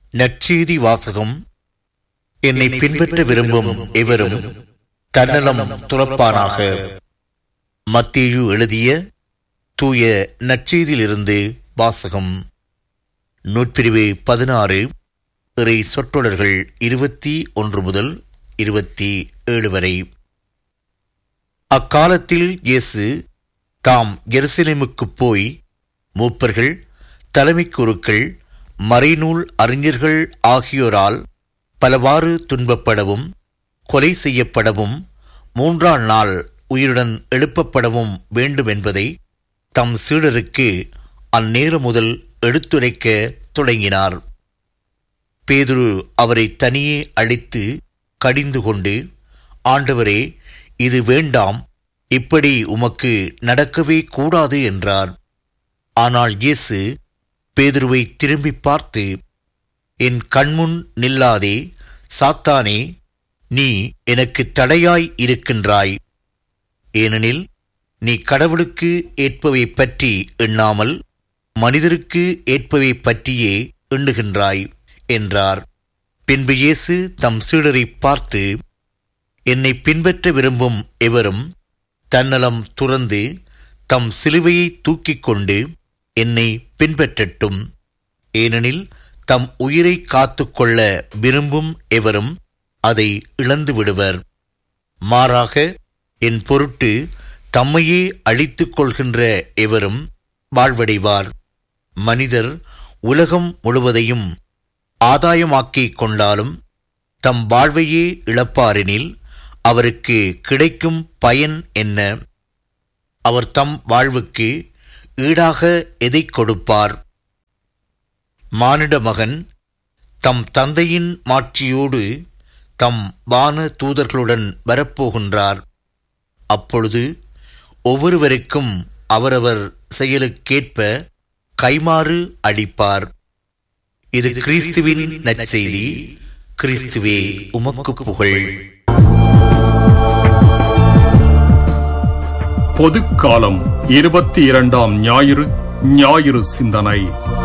நற்செய்தி வாசகம் என்னை பின்பற்ற விரும்பும் எவரும் தன்னலம் துறப்பானாக மத்தேயு எழுதிய தூய நற்செய்தியிலிருந்து வாசகம் நூற்பிரிவு பதினாறு இறை சொற்றொடர்கள் இருபத்தி ஒன்று முதல் இருபத்தி ஏழு வரை அக்காலத்தில் இயேசு தாம் எருசலேமுக்குப் போய் மூப்பர்கள் தலைமைக் குருக்கள் மறைநூல் அறிஞர்கள் ஆகியோரால் பலவாறு துன்பப்படவும் கொலை செய்யப்படவும் மூன்றாம் நாள் உயிருடன் எழுப்பப்படவும் வேண்டும் என்பதை தம் சீடருக்கு அந்நேரம் முதல் எடுத்துரைக்க தொடங்கினார் பேதுரு அவரை தனியே அழைத்து கடிந்து கொண்டு ஆண்டவரே இது வேண்டாம் இப்படி உமக்கு நடக்கவே கூடாது என்றார் ஆனால் இயேசு பேதுருவை திரும்பி பார்த்து என் கண்முன் நில்லாதே சாத்தானே நீ எனக்கு தடையாய் இருக்கின்றாய் ஏனெனில் நீ கடவுளுக்கு ஏற்பவை பற்றி எண்ணாமல் மனிதருக்கு ஏற்பவை பற்றியே எண்ணுகின்றாய் என்றார் பின்பு இயேசு தம் சீடரை பார்த்து என்னை பின்பற்ற விரும்பும் எவரும் தன்னலம் துறந்து தம் சிலுவையை தூக்கிக் கொண்டு என்னை பின்பற்றட்டும் ஏனெனில் தம் உயிரை காத்துக்கொள்ள விரும்பும் எவரும் அதை இழந்து விடுவர் மாறாக என் பொருட்டு தம்மையே அழித்துக் கொள்கின்ற எவரும் வாழ்வடைவார் மனிதர் உலகம் முழுவதையும் ஆதாயமாக்கிக் கொண்டாலும் தம் வாழ்வையே இழப்பாரெனில் அவருக்கு கிடைக்கும் பயன் என்ன அவர் தம் வாழ்வுக்கு ஈடாக எதை கொடுப்பார் மானிட மகன் தம் தந்தையின் மாட்சியோடு தம் வான தூதர்களுடன் வரப்போகின்றார் அப்பொழுது ஒவ்வொருவருக்கும் அவரவர் செயலுக்கேற்ப கைமாறு அளிப்பார் இது கிறிஸ்துவின் நற்செய்தி கிறிஸ்துவே உமக்கு புகழ் பொதுக்காலம் இருபத்தி இரண்டாம் ஞாயிறு ஞாயிறு சிந்தனை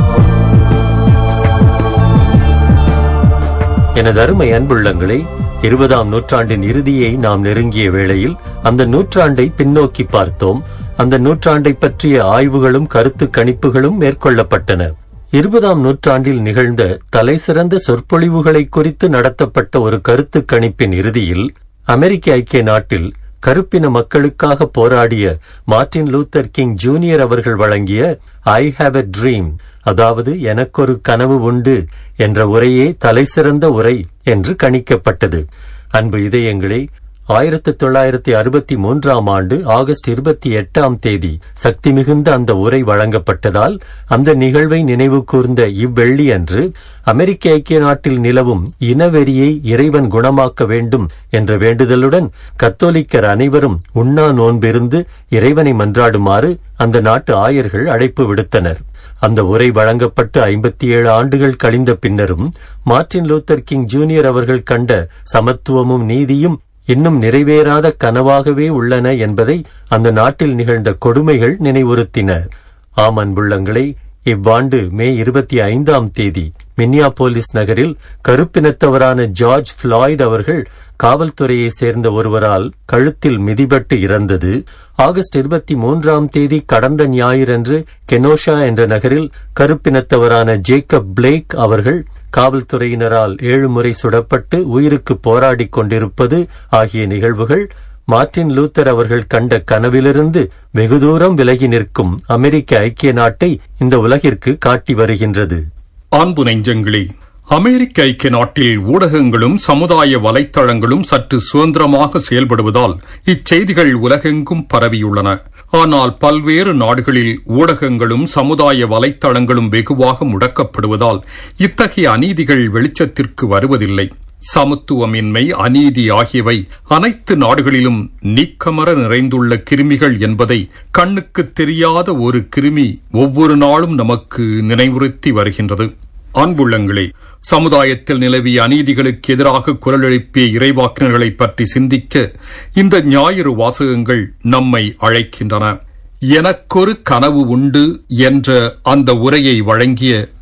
எனது அருமை அன்புள்ளங்களே இருபதாம் நூற்றாண்டின் இறுதியை நாம் நெருங்கிய வேளையில் அந்த நூற்றாண்டை பின்னோக்கி பார்த்தோம் அந்த நூற்றாண்டை பற்றிய ஆய்வுகளும் கருத்து கணிப்புகளும் மேற்கொள்ளப்பட்டன இருபதாம் நூற்றாண்டில் நிகழ்ந்த தலைசிறந்த சொற்பொழிவுகளை குறித்து நடத்தப்பட்ட ஒரு கருத்து கணிப்பின் இறுதியில் அமெரிக்க ஐக்கிய நாட்டில் கருப்பின மக்களுக்காக போராடிய மார்ட்டின் லூத்தர் கிங் ஜூனியர் அவர்கள் வழங்கிய ஐ ஹாவ் எ ட்ரீம் அதாவது எனக்கொரு கனவு உண்டு என்ற உரையே தலைசிறந்த உரை என்று கணிக்கப்பட்டது அன்பு இதயங்களே ஆயிரத்தி தொள்ளாயிரத்தி அறுபத்தி மூன்றாம் ஆண்டு ஆகஸ்ட் இருபத்தி எட்டாம் தேதி சக்தி மிகுந்த அந்த உரை வழங்கப்பட்டதால் அந்த நிகழ்வை நினைவு கூர்ந்த இவ்வெள்ளி அன்று அமெரிக்க ஐக்கிய நாட்டில் நிலவும் இனவெறியை இறைவன் குணமாக்க வேண்டும் என்ற வேண்டுதலுடன் கத்தோலிக்கர் அனைவரும் உண்ணா நோன்பிருந்து இறைவனை மன்றாடுமாறு அந்த நாட்டு ஆயர்கள் அழைப்பு விடுத்தனர் அந்த உரை வழங்கப்பட்டு ஐம்பத்தி ஏழு ஆண்டுகள் கழிந்த பின்னரும் மார்ட்டின் லூத்தர் கிங் ஜூனியர் அவர்கள் கண்ட சமத்துவமும் நீதியும் இன்னும் நிறைவேறாத கனவாகவே உள்ளன என்பதை அந்த நாட்டில் நிகழ்ந்த கொடுமைகள் நினைவுறுத்தின ஆம் அன்புள்ளங்களே இவ்வாண்டு மே இருபத்தி ஐந்தாம் தேதி மின்னியாபோலிஸ் நகரில் கருப்பினத்தவரான ஜார்ஜ் பிளாய்ட் அவர்கள் காவல்துறையை சேர்ந்த ஒருவரால் கழுத்தில் மிதிபட்டு இறந்தது ஆகஸ்ட் இருபத்தி மூன்றாம் தேதி கடந்த ஞாயிறன்று கெனோஷா என்ற நகரில் கருப்பினத்தவரான ஜேக்கப் பிளேக் அவர்கள் காவல்துறையினரால் ஏழு முறை சுடப்பட்டு உயிருக்கு போராடிக் கொண்டிருப்பது ஆகிய நிகழ்வுகள் மார்ட்டின் லூத்தர் அவர்கள் கண்ட கனவிலிருந்து வெகு தூரம் விலகி நிற்கும் அமெரிக்க ஐக்கிய நாட்டை இந்த உலகிற்கு காட்டி வருகின்றது அன்பு நெஞ்சங்களே அமெரிக்க ஐக்கிய நாட்டில் ஊடகங்களும் சமுதாய வலைத்தளங்களும் சற்று சுதந்திரமாக செயல்படுவதால் இச்செய்திகள் உலகெங்கும் பரவியுள்ளன ஆனால் பல்வேறு நாடுகளில் ஊடகங்களும் சமுதாய வலைத்தளங்களும் வெகுவாக முடக்கப்படுவதால் இத்தகைய அநீதிகள் வெளிச்சத்திற்கு வருவதில்லை சமத்துவமின்மை அநீதி ஆகியவை அனைத்து நாடுகளிலும் நீக்கமர நிறைந்துள்ள கிருமிகள் என்பதை கண்ணுக்கு தெரியாத ஒரு கிருமி ஒவ்வொரு நாளும் நமக்கு நினைவுறுத்தி வருகின்றது அன்புள்ளங்களே சமுதாயத்தில் நிலவிய அநீதிகளுக்கு எதிராக குரல் எழுப்பிய இறைவாக்கினர்களை பற்றி சிந்திக்க இந்த ஞாயிறு வாசகங்கள் நம்மை அழைக்கின்றன எனக்கொரு கனவு உண்டு என்ற அந்த உரையை வழங்கிய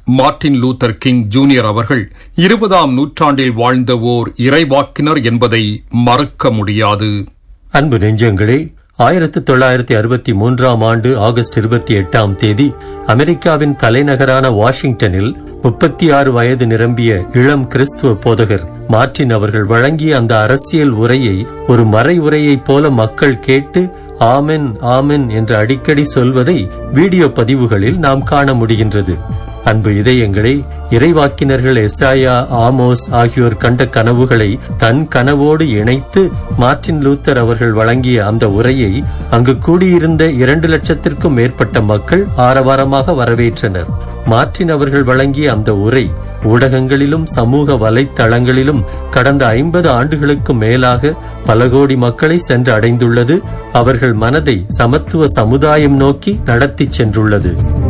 மார்ட்டின் லூத்தர் கிங் ஜூனியர் அவர்கள் இருபதாம் நூற்றாண்டில் வாழ்ந்த ஓர் இறைவாக்கினர் என்பதை மறக்க முடியாது அன்பு நெஞ்சங்களே ஆயிரத்து தொள்ளாயிரத்தி அறுபத்தி மூன்றாம் ஆண்டு ஆகஸ்ட் இருபத்தி எட்டாம் தேதி அமெரிக்காவின் தலைநகரான வாஷிங்டனில் முப்பத்தி ஆறு வயது நிரம்பிய இளம் கிறிஸ்துவ போதகர் மார்ட்டின் அவர்கள் வழங்கிய அந்த அரசியல் உரையை ஒரு மறை உரையைப் போல மக்கள் கேட்டு ஆமென் ஆமென் என்று அடிக்கடி சொல்வதை வீடியோ பதிவுகளில் நாம் காண முடிகின்றது அன்பு இதயங்களே இறைவாக்கினர்கள் எஸ்ஆயா ஆமோஸ் ஆகியோர் கண்ட கனவுகளை தன் கனவோடு இணைத்து மார்ட்டின் லூத்தர் அவர்கள் வழங்கிய அந்த உரையை அங்கு கூடியிருந்த இரண்டு லட்சத்திற்கும் மேற்பட்ட மக்கள் ஆரவாரமாக வரவேற்றனர் மார்ட்டின் அவர்கள் வழங்கிய அந்த உரை ஊடகங்களிலும் சமூக வலைத்தளங்களிலும் கடந்த ஐம்பது ஆண்டுகளுக்கு மேலாக பல கோடி மக்களை சென்று அடைந்துள்ளது அவர்கள் மனதை சமத்துவ சமுதாயம் நோக்கி நடத்திச் சென்றுள்ளது